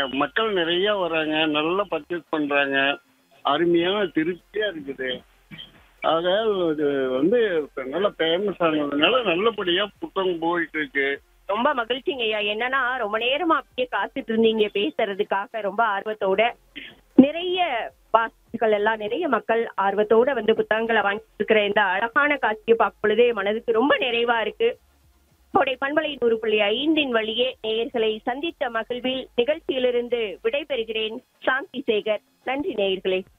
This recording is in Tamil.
மக்கள் நிறைய வராங்க நல்லா பர்ச்சேஸ் பண்றாங்க அருமையான திருப்தியா இருக்குது ஆக இது வந்து இப்ப நல்லா ஃபேமஸ் ஆனதுனால நல்லபடியா புத்தகம் போயிட்டு இருக்கு ரொம்ப மகிழ்ச்சிங்க ஐயா என்னன்னா ரொம்ப நேரமா அப்படியே காத்துட்டு இருந்தீங்க பேசுறதுக்காக ரொம்ப ஆர்வத்தோட நிறைய வாசிகள் எல்லாம் நிறைய மக்கள் ஆர்வத்தோட வந்து புத்தகங்களை வாங்கிட்டு இருக்கிற இந்த அழகான காட்சியை பார்க்கும் பொழுதே மனதுக்கு ரொம்ப நிறைவா இருக்கு கோடை பண்பலை நூறு புள்ளி ஐந்தின் வழியே நேயர்களை சந்தித்த மகிழ்வில் நிகழ்ச்சியிலிருந்து விடைபெறுகிறேன் சாந்தி சேகர் நன்றி நேயர்களே